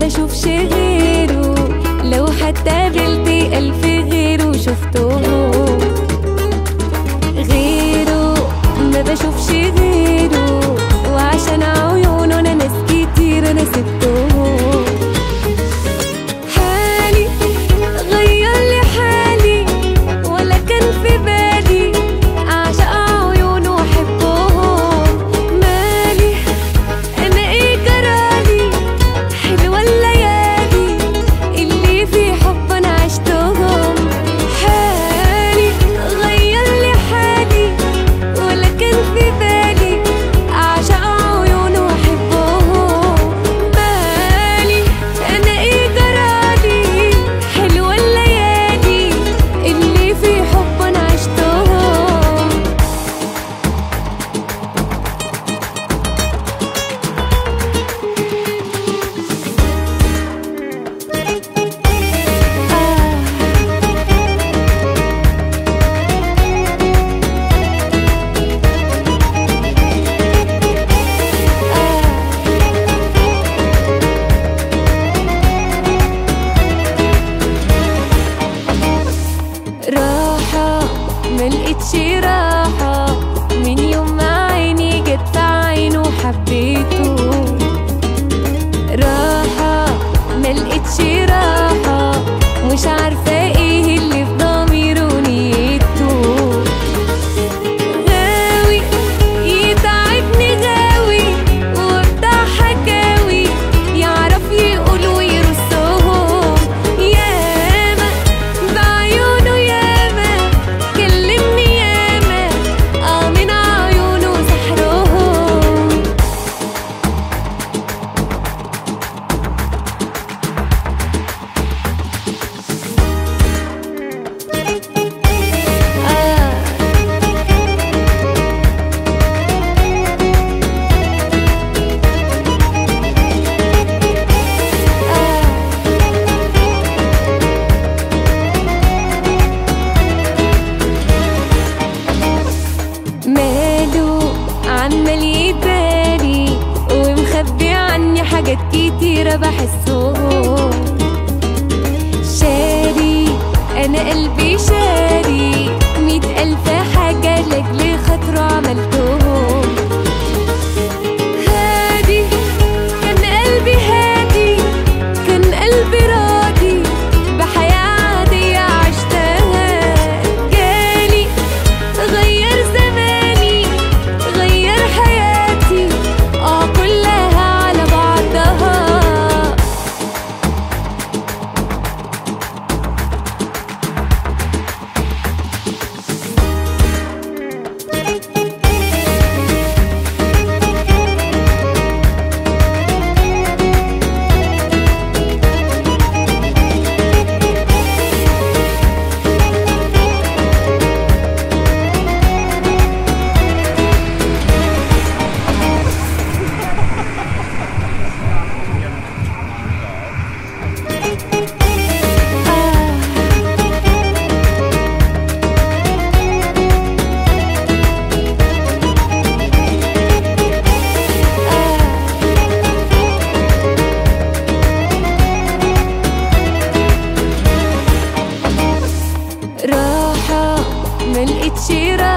بشوفش غيره لو حتى قابلت ألف غيره شفته غيره ما بشوفش غيره وعشان عيونه انا ناس كتير انا سبته حالي غير لي حالي ولا كان في بالي اعشق عيونه واحبهم مالي انا ايه جرالي حلوه الليالي اللي في حب انا عشتهم حالي غير لي حالي ولا كان في بالي اعشق عيونه واحبهم مالي انا ايه جرالي حلوه الليالي اللي في حب انا عشتهم راحة ملقتش راحة من يوم ما عيني جت في عينه حبيته راحة ملقتش راحة مش عارفة ايه اللي في ضميره نيته غاوي يتعبني غاوي وبتاع حكاوي يعرف يقول ويرصهم ياما بعيونه ياما كلمني ياما اه من عيونه سحرهم آه ماله عمال يداري ومخبي عني حاجات كتيرة بحسهم شاري أنا قلبي شاري مية ألف حاجة لأجل خاطره عملتهم هادي كان قلبي هادي كان قلبي راضي بحياة عادية عشتها جالي غير زماني غير حياتي اه كلها على بعضها راحة ملقتش راحة